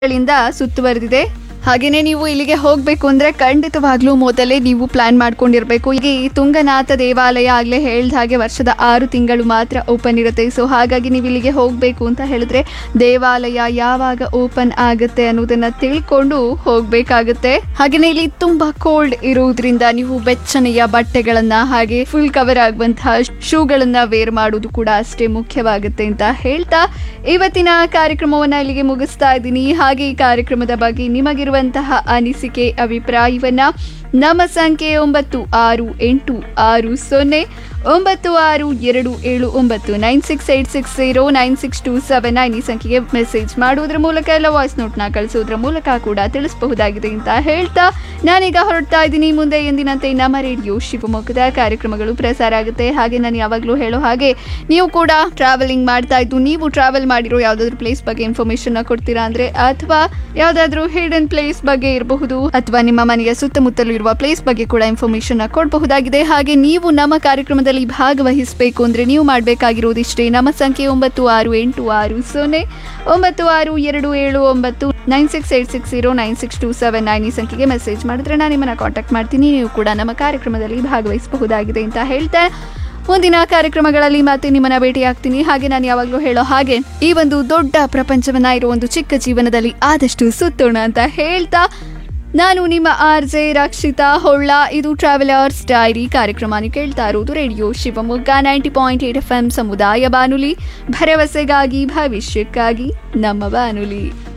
ಗಳಿಂದ ಸುತ್ತುವರೆದಿದೆ ಹಾಗೇನೆ ನೀವು ಇಲ್ಲಿಗೆ ಹೋಗಬೇಕು ಅಂದ್ರೆ ಖಂಡಿತವಾಗ್ಲೂ ಮೊದಲೇ ನೀವು ಪ್ಲಾನ್ ಮಾಡ್ಕೊಂಡಿರ್ಬೇಕು ಈಗ ಈ ತುಂಗನಾಥ ದೇವಾಲಯ ಆಗ್ಲೇ ಹೇಳ್ದ ಹಾಗೆ ವರ್ಷದ ಆರು ತಿಂಗಳು ಮಾತ್ರ ಓಪನ್ ಇರುತ್ತೆ ಸೊ ಹಾಗಾಗಿ ನೀವು ಇಲ್ಲಿಗೆ ಹೋಗಬೇಕು ಅಂತ ಹೇಳಿದ್ರೆ ದೇವಾಲಯ ಯಾವಾಗ ಓಪನ್ ಆಗುತ್ತೆ ಅನ್ನೋದನ್ನ ತಿಳ್ಕೊಂಡು ಹೋಗ್ಬೇಕಾಗುತ್ತೆ ಹಾಗೇನೆ ಇಲ್ಲಿ ತುಂಬಾ ಕೋಲ್ಡ್ ಇರುವುದರಿಂದ ನೀವು ಬೆಚ್ಚನೆಯ ಬಟ್ಟೆಗಳನ್ನ ಹಾಗೆ ಫುಲ್ ಕವರ್ ಆಗುವಂತಹ ಶೂಗಳನ್ನ ವೇರ್ ಮಾಡೋದು ಕೂಡ ಅಷ್ಟೇ ಮುಖ್ಯವಾಗುತ್ತೆ ಅಂತ ಹೇಳ್ತಾ ಇವತ್ತಿನ ಕಾರ್ಯಕ್ರಮವನ್ನ ಇಲ್ಲಿಗೆ ಮುಗಿಸ್ತಾ ಇದ್ದೀನಿ ಹಾಗೆ ಈ ಕಾರ್ಯಕ್ರಮದ ಬಗ್ಗೆ ನಿಮಗಿರುವಂತಹ ಅನಿಸಿಕೆ ಅಭಿಪ್ರಾಯವನ್ನ ನಮ್ಮ ಸಂಖ್ಯೆ ಒಂಬತ್ತು ಆರು ಎಂಟು ಆರು ಸೊನ್ನೆ ಒಂಬತ್ತು ಆರು ಎರಡು ಏಳು ಒಂಬತ್ತು nine six eight six zero nine six two seven nine ಈ ಸಂಖ್ಯೆಗೆ ಮೆಸೇಜ್ ಮಾಡುವುದರ ಮೂಲಕ ಎಲ್ಲ ವಾಯ್ಸ್ ನೋಟ್ನ ಕಳಿಸೋದ್ರ ಮೂಲಕ ಕೂಡ ತಿಳಿಸಬಹುದಾಗಿದೆ ಅಂತ ಹೇಳ್ತಾ ನಾನೀಗ ಹೊರಡ್ತಾ ಇದ್ದೀನಿ ಮುಂದೆ ಎಂದಿನಂತೆ ನಮ್ಮ ರೇಡಿಯೋ ಶಿವಮೊಗ್ಗದ ಕಾರ್ಯಕ್ರಮಗಳು ಪ್ರಸಾರ ಆಗುತ್ತೆ ಹಾಗೆ ನಾನು ಯಾವಾಗಲೂ ಹೇಳೋ ಹಾಗೆ ನೀವು ಕೂಡ ಟ್ರಾವೆಲಿಂಗ್ ಮಾಡ್ತಾ ಇದ್ದು ನೀವು ಟ್ರಾವೆಲ್ ಮಾಡಿರೋ ಯಾವುದಾದ್ರೂ ಪ್ಲೇಸ್ ಬಗ್ಗೆ ಇನ್ಫಾರ್ಮೇಶನ್ ಕೊಡ್ತೀರಾ ಅಂದ್ರೆ ಅಥವಾ ಯಾವುದಾದ್ರೂ ಹಿಡನ್ ಪ್ಲೇಸ್ ಬಗ್ಗೆ ಇರಬಹುದು ಅಥವಾ ನಿಮ್ಮ ಮನೆಯ ಸುತ್ತಮುತ್ತಲೂ ಇರುವ ಪ್ಲೇಸ್ ಬಗ್ಗೆ ಕೂಡ ಇನ್ಫಾರ್ಮೇಶನ್ ಕೊಡಬಹುದಾಗಿದೆ ಹಾಗೆ ನೀವು ನಮ್ಮ ಕಾರ್ಯಕ್ರಮದಲ್ಲಿ ಭಾಗವಹಿಸಬೇಕು ಅಂದ್ರೆ ನೀವು ಮಾಡಬೇಕಾಗಿರೋದಿಷ್ಟೇ ನಮ್ಮ ಸಂಖ್ಯೆ ಒಂಬತ್ತು ಆರು ಎಂಟು ಆರು ಸೊನ್ನೆ ಒಂಬತ್ತು ಆರು ಎರಡು ಏಳು ಒಂಬತ್ತು nine six eight six zero nine six two seven nine ಈ ಸಂಖ್ಯೆಗೆ ಮೆಸೇಜ್ ಮಾಡಿದ್ರೆ ನಾನು ನಿಮ್ಮನ್ನ ಕಾಂಟ್ಯಾಕ್ಟ್ ಮಾಡ್ತೀನಿ ನೀವು ಕೂಡ ನಮ್ಮ ಕಾರ್ಯಕ್ರಮದಲ್ಲಿ ಭಾಗವಹಿಸಬಹುದಾಗಿದೆ ಅಂತ ಹೇಳ್ತಾ ಮುಂದಿನ ಕಾರ್ಯಕ್ರಮಗಳಲ್ಲಿ ಮತ್ತೆ ನಿಮ್ಮನ್ನ ಭೇಟಿಯಾಗ್ತೀನಿ ಹಾಗೆ ನಾನು ಯಾವಾಗಲೂ ಹೇಳೋ ಹಾಗೆ ಈ ಒಂದು ದೊಡ್ಡ ಪ್ರಪಂಚವನ್ನ ಇರೋ ಒಂದು ಚಿಕ್ಕ ಜೀವನದಲ್ಲಿ ಆದಷ್ಟು ಸುತ್ತೋಣ ಅಂತ ಹೇಳ್ತಾ ನಾನು ನಿಮ್ಮ ಆರ್ ಜೆ ರಕ್ಷಿತಾ ಹೊಳ್ಳ ಇದು ಟ್ರಾವೆಲರ್ಸ್ ಡೈರಿ ಕಾರ್ಯಕ್ರಮ ನೀವು ಕೇಳ್ತಾ ಇರೋದು radio Shivamogga ninety point eight F M ಸಮುದಾಯ ಬಾನುಲಿ ಭರವಸೆಗಾಗಿ ಭವಿಷ್ಯಕ್ಕಾಗಿ ನಮ್ಮ ಬಾನುಲಿ